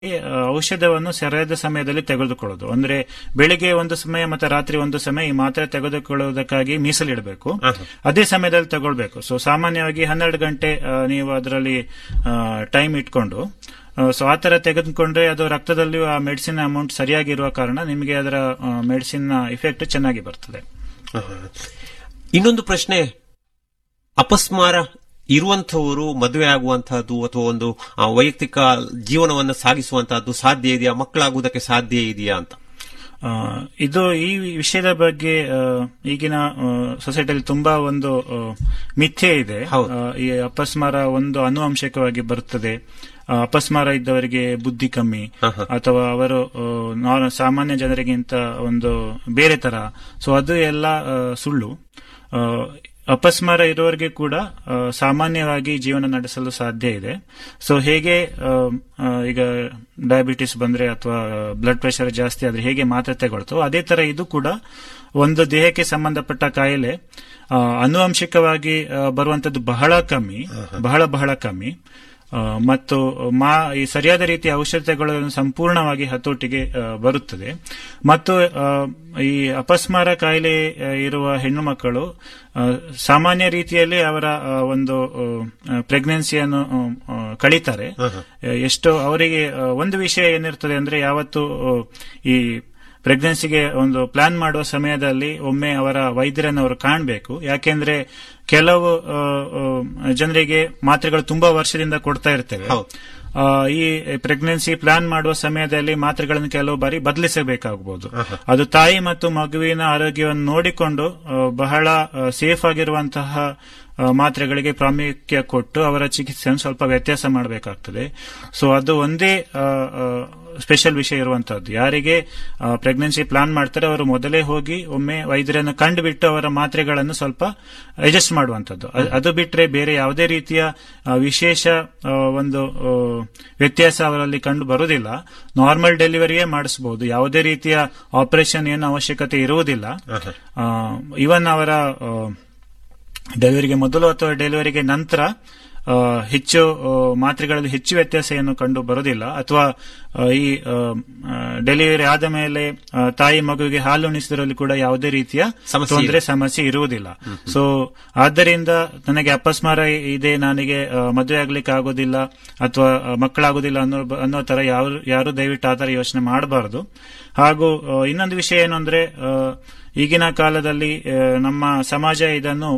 ಆ, ಔಷಧವನ್ನು ಸರಿಯಾದ ಸಮಯದಲ್ಲಿ ತೆಗೆದುಕೊಳ್ಳೋದು ಅಂದ್ರೆ ಬೆಳಿಗ್ಗೆ ಒಂದು ಸಮಯ ಮತ್ತೆ ರಾತ್ರಿ ಒಂದು ಸಮಯ ಈ ಮಾತ್ರೆ ತೆಗೆದುಕೊಳ್ಳುವುದಕ್ಕಾಗಿ ಮೀಸಲಿಡಬೇಕು ಅದೇ ಸಮಯದಲ್ಲಿ ತಗೊಳ್ಬೇಕು ಸೊ ಸಾಮಾನ್ಯವಾಗಿ ಹನ್ನೆರಡು ಗಂಟೆ ಆ, ನೀವು ಅದರಲ್ಲಿ ಟೈಮ್ ಇಟ್ಕೊಂಡು ಸೊ ಆ ತರ ತೆಗೆದುಕೊಂಡ್ರೆ ಅದು ರಕ್ತದಲ್ಲಿ ಆ ಮೆಡಿಸಿನ್ ಅಮೌಂಟ್ ಸರಿಯಾಗಿರುವ ಕಾರಣ ನಿಮಗೆ ಅದರ ಮೆಡಿಸಿನ್ ಇಫೆಕ್ಟ್ ಚೆನ್ನಾಗಿ ಬರ್ತದೆ ಆಹಾ. ಇನ್ನೊಂದು ಪ್ರಶ್ನೆ ಅಪಸ್ಮಾರ ಇರುವಂತಹವರು ಮದುವೆ ಆಗುವಂತಹದ್ದು ಅಥವಾ ಒಂದು ಆ, ವೈಯಕ್ತಿಕ ಜೀವನವನ್ನು ಸಾಗಿಸುವಂತಹದ್ದು ಸಾಧ್ಯ ಇದೆಯಾ ಮಕ್ಕಳಾಗುವುದಕ್ಕೆ ಸಾಧ್ಯ ಇದೆಯಾ ಅಂತ ಆ, ಇದು ಈ ವಿಷಯದ ಬಗ್ಗೆ ಆ, ಈಗಿನ ಸೊಸೈಟಿಯಲ್ಲಿ ತುಂಬಾ ಒಂದು ಆ, ಮಿಥ್ಯೆ ಇದೆ ಹೌದು. ಆ, ಈ ಅಪಸ್ಮಾರ ಒಂದು ಅನುವಂಶಿಕವಾಗಿ ಬರುತ್ತದೆ ಆ, ಅಪಸ್ಮಾರ ಇದ್ದವರಿಗೆ ಬುದ್ಧಿ ಕಮ್ಮಿ ಆಹಾ. ಅಥವಾ ಅವರು ಆ, ನಾರ್- ಸಾಮಾನ್ಯ ಜನರಿಗಿಂತ ಒಂದು ಬೇರೆ ತರ ಸೊ ಅದು ಎಲ್ಲ ಆ, ಸುಳ್ಳು ಆ, ಅಪಸ್ಮಾರ ಇರುವವರಿಗೆ ಕೂಡ ಆ, ಸಾಮಾನ್ಯವಾಗಿ ಜೀವನ ನಡೆಸಲು ಸಾಧ್ಯ ಇದೆ ಸೊ ಹೇಗೆ ಆ, ಆ, ಈಗ ಡಯಾಬಿಟಿಸ್ ಬಂದ್ರೆ ಅಥವಾ ಬ್ಲಡ್ ಪ್ರೆಷರ್ ಜಾಸ್ತಿ ಆದ್ರೆ ಹೇಗೆ ಮಾತ್ರೆ ತಗೊಳ್ತೋ ಅದೇ ತರ ಇದು ಕೂಡ ಒಂದು ದೇಹಕ್ಕೆ ಸಂಬಂಧಪಟ್ಟ ಕಾಯಿಲೆ ಆ, ಆನುವಂಶಿಕವಾಗಿ ಆ, ಬರುವಂತದ್ದು ಬಹಳ ಕಮ್ಮಿ ಬಹಳ ಬಹಳ ಕಮ್ಮಿ ಆ, ಮತ್ತು ಮಾ ಈ ಸರಿಯಾದ ರೀತಿಯ ಔಷಧ ತಗೊಳ್ಳೋದ್ರಿಂದ ಸಂಪೂರ್ಣವಾಗಿ ಹತೋಟಿಗೆ ಆ, ಬರುತ್ತದೆ ಮತ್ತು ಆ, ಈ ಅಪಸ್ಮಾರ ಕಾಯಿಲೆ ಆ, ಇರುವ ಹೆಣ್ಣು ಮಕ್ಕಳು ಆ, ಸಾಮಾನ್ಯ ರೀತಿಯಲ್ಲಿ ಅವರ ಆ, ಒಂದು ಪ್ರೆಗ್ನೆನ್ಸಿಯನ್ನು ಕಳೀತಾರೆ ಎಷ್ಟೋ ಅವರಿಗೆ ಆ, ಒಂದು ವಿಷಯ ಏನಿರ್ತದೆ ಅಂದ್ರೆ ಯಾವತ್ತು ಆ, ಈ ಪ್ರೆಗ್ನೆನ್ಸಿಗೆ ಒಂದು ಪ್ಲಾನ್ ಮಾಡುವ ಸಮಯದಲ್ಲಿ ಒಮ್ಮೆ ಅವರ ವೈದ್ಯರನ್ನು ಅವರು ಕಾಣಬೇಕು ಯಾಕೆಂದ್ರೆ ಕೆಲವು ಆ, ಆ, ಜನರಿಗೆ ಮಾತ್ರೆಗಳು ತುಂಬಾ ವರ್ಷದಿಂದ ಕೊಡ್ತಾ ಇರ್ತೇವೆ ಹೌದು. ಆ, ಈ ಪ್ರೆಗ್ನೆನ್ಸಿ ಪ್ಲಾನ್ ಮಾಡುವ ಸಮಯದಲ್ಲಿ ಮಾತ್ರೆಗಳನ್ನು ಕೆಲವು ಬಾರಿ ಬದಲಿಸಬೇಕಾಗಬಹುದು ಅದು ತಾಯಿ ಮತ್ತು ಮಗುವಿನ ಆರೋಗ್ಯವನ್ನು ನೋಡಿಕೊಂಡು ಆ, ಬಹಳ ಸೇಫ್ ಆಗಿರುವಂತಹ ಆ, ಮಾತ್ರೆಗಳಿಗೆ ಪ್ರಾಮುಖ್ಯ ಕೊಟ್ಟು ಅವರ ಚಿಕಿತ್ಸೆಯನ್ನು ಸ್ವಲ್ಪ ವ್ಯತ್ಯಾಸ ಮಾಡಬೇಕಾಗ್ತದೆ ಸೊ ಅದು ಒಂದೇ ಸ್ಪೆಷಲ್ ವಿಷಯ ಇರುವಂತಹದ್ದು ಯಾರಿಗೆ ಪ್ರೆಗ್ನೆನ್ಸಿ ಪ್ಲಾನ್ ಮಾಡ್ತಾರೆ ಅವರು ಮೊದಲೇ ಹೋಗಿ ಒಮ್ಮೆ ವೈದ್ಯರನ್ನು ಕಂಡುಬಿಟ್ಟು ಅವರ ಮಾತ್ರೆಗಳನ್ನು ಸ್ವಲ್ಪ ಅಡ್ಜಸ್ಟ್ ಮಾಡುವಂತದ್ದು ಅ- ಅದು ಬಿಟ್ರೆ ಬೇರೆ ಯಾವುದೇ ರೀತಿಯ ಆ, ವಿಶೇಷ ಆ, ಒಂದು ಆ, ವ್ಯತ್ಯಾಸ ಅವರಲ್ಲಿ ಕಂಡು ಬರುವುದಿಲ್ಲ ನಾರ್ಮಲ್ ಡೆಲಿವರಿಯೇ ಮಾಡಿಸಬಹುದು ಯಾವುದೇ ರೀತಿಯ ಆಪರೇಷನ್ ಏನು ಅವಶ್ಯಕತೆ ಇರುವುದಿಲ್ಲ ಇವನ್ ಅವರ ಆ, ಡೆಲಿವರಿಗೆ ಮೊದಲು ಅಥವಾ ಡೆಲಿವರಿಗೆ ನಂತರ ಆ, ಹೆಚ್ಚು ಆ, ಮಾತ್ರೆಗಳಲ್ಲಿ ಹೆಚ್ಚು ವ್ಯತ್ಯಾಸ ಏನು ಕಂಡು ಬರೋದಿಲ್ಲ ಅಥವಾ ಆ, ಈ ಆ, ಆ, ಡೆಲಿವರಿ ಆದ ಮೇಲೆ ಆ, ತಾಯಿ ಮಗುವಿಗೆ ಹಾಲು ಉಣಿಸಿದ್ರಲ್ಲಿ ಕೂಡ ಯಾವುದೇ ರೀತಿಯ ಸಮಸ್ಯೆ ತೊಂದರೆ ಸಮಸ್ಯೆ ಇರುವುದಿಲ್ಲ ಸೊ ಆದ್ದರಿಂದ ನನಗೆ ಅಪಸ್ಮಾರ ಇದೆ ನನಗೆ ಆ, ಮದುವೆ ಆಗ್ಲಿಕ್ಕೆ ಆಗೋದಿಲ್ಲ ಅಥವಾ ಆ, ಮಕ್ಕಳಾಗೋದಿಲ್ಲ ಅನ್ನೋ ಅನ್ನೋ ತರ ಯಾರು ಯಾರು ದಯವಿಟ್ಟು ಆ ತರ ಯೋಚನೆ ಮಾಡಬಾರದು ಹಾಗೂ ಆ, ಇನ್ನೊಂದು ವಿಷಯ ಏನು ಅಂದ್ರೆ ಆ, ಈಗಿನ ಕಾಲದಲ್ಲಿ ಆ, ನಮ್ಮ ಸಮಾಜ ಇದನ್ನು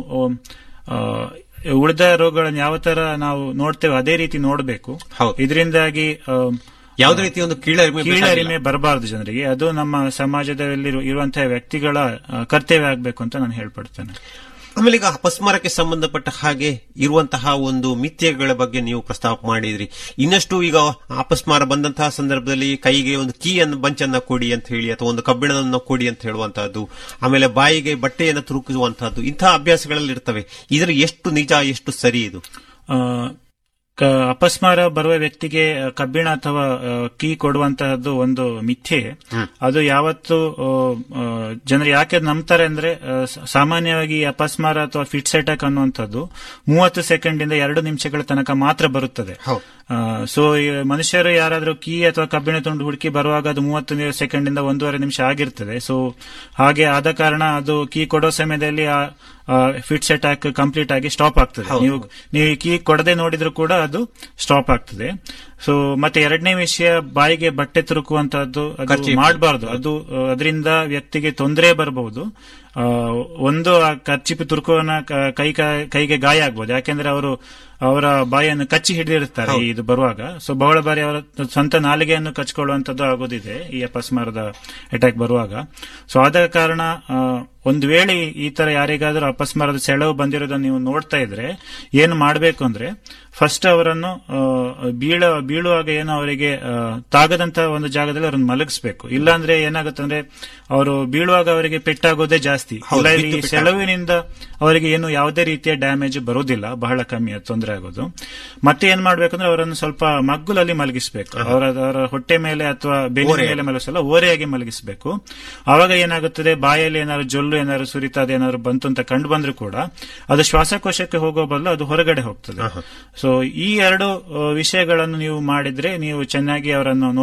ಆ, ಉಳಿದ ರೋಗಗಳನ್ನು ಯಾವ ತರ ನಾವು ನೋಡ್ತೇವೆ ಅದೇ ರೀತಿ ನೋಡಬೇಕು ಹೌದು. ಇದರಿಂದಾಗಿ ಆ, ಯಾವುದೇ ರೀತಿಯ ಒಂದು ಕೀಳರಿಮೆ ಬೇಕಾಗಿಲ್ಲ. ಕೀಳರಿಮೆ ಬರಬಾರದು ಜನರಿಗೆ ಅದು ನಮ್ಮ ಸಮಾಜದಲ್ಲಿ ಇರುವಂತಹ ವ್ಯಕ್ತಿಗಳ ಆ, ಕರ್ತವ್ಯ ಆಗಬೇಕು ಅಂತ ನಾನು ಹೇಳ್ಪಡ್ತೇನೆ ಆಮೇಲೆ ಈಗ ಅಪಸ್ಮಾರಕ್ಕೆ ಸಂಬಂಧಪಟ್ಟ ಹಾಗೆ ಇರುವಂತಹ ಒಂದು ಮಿಥ್ಯಗಳ ಬಗ್ಗೆ ನೀವು ಪ್ರಸ್ತಾಪ ಮಾಡಿದ್ರಿ ಇನ್ನಷ್ಟು ಈಗ ಅಪಸ್ಮಾರ ಬಂದಂತಹ ಸಂದರ್ಭದಲ್ಲಿ ಕೈಗೆ ಒಂದು ಕೀಯನ್ನು ಬಂಚನ್ನ ಕೊಡಿ ಅಂತ ಹೇಳಿ ಅಥವಾ ಒಂದು ಕಬ್ಬಿಣವನ್ನು ಕೊಡಿ ಅಂತ ಹೇಳುವಂತಹದ್ದು ಆಮೇಲೆ ಬಾಯಿಗೆ ಬಟ್ಟೆಯನ್ನು ತುರುಕುವಂತಹದ್ದು ಇಂತಹ ಅಭ್ಯಾಸಗಳಲ್ಲಿ ಇರ್ತವೆ ಇದರ ಎಷ್ಟು ನಿಜ ಎಷ್ಟು ಸರಿ ಇದು ಆ, ಕ- ಅಪಸ್ಮಾರ ಬರುವ ವ್ಯಕ್ತಿಗೆ ಆ, ಕಬ್ಬಿಣ ಅಥವಾ ಆ, ಕೀ ಕೊಡುವಂತಹದ್ದು ಒಂದು ಮಿಥ್ಯೆ ಅದು ಯಾವತ್ತು ಆ, ಆ, ಜನರು ಯಾಕೆ ನಂಬ್ತಾರೆ ಅಂದ್ರೆ ಆ, ಸ- ಸಾಮಾನ್ಯವಾಗಿ ಈ ಅಪಸ್ಮಾರ ಅಥವಾ ಫಿಟ್ಸ್ ಅಟ್ಯಾಕ್ ಅನ್ನುವಂಥದ್ದು ಮೂವತ್ತು ಸೆಕೆಂಡ್ ಇಂದ ಎರಡು ನಿಮಿಷಗಳ ತನಕ ಮಾತ್ರ ಬರುತ್ತದೆ ಹೌದು. ಸೊ ಮನುಷ್ಯರು ಯಾರಾದ್ರೂ ಕೀ ಅಥವಾ ಕಬ್ಬಿಣ ತುಂಡು ಹುಡುಕಿ ಬರುವಾಗ ಅದು ಮೂವತ್ತು ಸೆಕೆಂಡ್ ಇಂದ ಒಂದೂವರೆ ನಿಮಿಷ ಆಗಿರ್ತದೆ ಸೊ ಹಾಗೆ ಆದ ಕಾರಣ ಅದು ಕೀ ಕೊಡೋ ಸಮಯದಲ್ಲಿ ಆ ಫಿಟ್ಸ್ ಅಟ್ಯಾಕ್ ಕಂಪ್ಲೀಟ್ ಆಗಿ ಸ್ಟಾಪ್ ಆಗ್ತದೆ ಹೌದು. ನೀವು ನೀವು ಕೀ ಕೊಡದೆ ನೋಡಿದ್ರು ಕೂಡ ಅದು ಸ್ಟಾಪ್ ಆಗ್ತದೆ ಸೊ ಮತ್ತೆ ಎರಡನೇ ವಿಷಯ ಬಾಯಿಗೆ ಬಟ್ಟೆ ತುರುಕುವಂತಹದ್ದು ಅದು ಕರ್ಚೀಫ್. ಮಾಡಬಾರ್ದು ಅದು ಅದರಿಂದ ವ್ಯಕ್ತಿಗೆ ತೊಂದರೆ ಬರಬಹುದು ಆ, ಒಂದು ಆ ಕರ್ಚಿಪು ತುರುಕುವನ ಕ- ಕೈ ಕಾ- ಕೈಗೆ ಗಾಯ ಆಗ್ಬೋದು ಯಾಕೆಂದ್ರೆ ಅವರು ಅವರ ಬಾಯನ್ನು ಕಚ್ಚಿ ಹಿಡಿದಿರುತ್ತಾರೆ ಇದು ಬರುವಾಗ ಸೊ ಬಹಳ ಬಾರಿ ಅವರ ಸ್ವಂತ ನಾಲಿಗೆಯನ್ನು ಕಚ್ಕೊಳ್ಳುವಂತದ್ದು ಆಗೋದಿದೆ ಈ ಅಪಸ್ಮಾರದ ಅಟ್ಯಾಕ್ ಬರುವಾಗ ಸೊ ಆದ ಕಾರಣ ಆ, ಒಂದು ವೇಳೆ ಈ ತರ ಯಾರಿಗಾದ್ರೂ ಅಪಸ್ಮಾರದ ಸೆಳವು ಬಂದಿರೋದನ್ನು ನೀವು ನೋಡ್ತಾ ಇದ್ರೆ ಏನು ಮಾಡಬೇಕು ಅಂದ್ರೆ ಫಸ್ಟ್ ಅವರನ್ನು ಆ, ಬೀಳ ಬೀಳುವಾಗ ಏನು ಅವರಿಗೆ ಆ, ತಾಗದಂತಹ ಒಂದು ಜಾಗದಲ್ಲಿ ಅವರನ್ನು ಮಲಗಿಸ್ಬೇಕು ಇಲ್ಲಾಂದ್ರೆ ಏನಾಗುತ್ತಂದ್ರೆ ಅವರು ಬೀಳುವಾಗ ಅವರಿಗೆ ಪೆಟ್ಟಾಗೋದೇ ಜಾಸ್ತಿ ಹೌದು, ಇಲ್ಲ ಬಿದ್ದು ಈ ಪೆಟ್ಟಾಗೋದು. ಸೆಳವಿನಿಂದ ಅವರಿಗೆ ಏನು ಯಾವುದೇ ರೀತಿಯ ಡ್ಯಾಮೇಜ್ ಬರುವುದಿಲ್ಲ ಬಹಳ ಕಮ್ಮಿ ಅದು ತೊಂದರೆ ಆಗೋದು ಮತ್ತೆ ಏನ್ ಮಾಡ್ಬೇಕಂದ್ರೆ ಅವರನ್ನು ಸ್ವಲ್ಪ ಮಗ್ಗುಲಲ್ಲಿ ಮಲಗಿಸಬೇಕು ಅವರ ಅವರ ಹೊಟ್ಟೆ ಮೇಲೆ ಅಥವಾ ಬೆನ್ನಿನ ಓರೆ. ಮೇಲೆ ಮಲಗಿಸಲ್ಲ ಓರೆಯಾಗಿ ಮಲಗಿಸಬೇಕು ಆವಾಗ ಏನಾಗುತ್ತದೆ ಬಾಯಲ್ಲಿ ಏನಾದ್ರು ಜೊಲ್ಲು ಏನಾದ್ರು ಸುರಿತಾ ಏನಾದ್ರು ಬಂತು ಅಂತ ಕಂಡು ಬಂದ್ರು ಕೂಡ ಅದು ಶ್ವಾಸಕೋಶಕ್ಕೆ ಹೋಗೋ ಬದಲು ಅದು ಹೊರಗಡೆ ಹೋಗ್ತದೆ ಸೊ ಸೊ ಈ ಎರಡು ಆ, ವಿಷಯಗಳನ್ನು ನೀವು ಮಾಡಿದ್ರೆ ನೀವು ಚೆನ್ನಾಗಿ ಅವರನ್ನು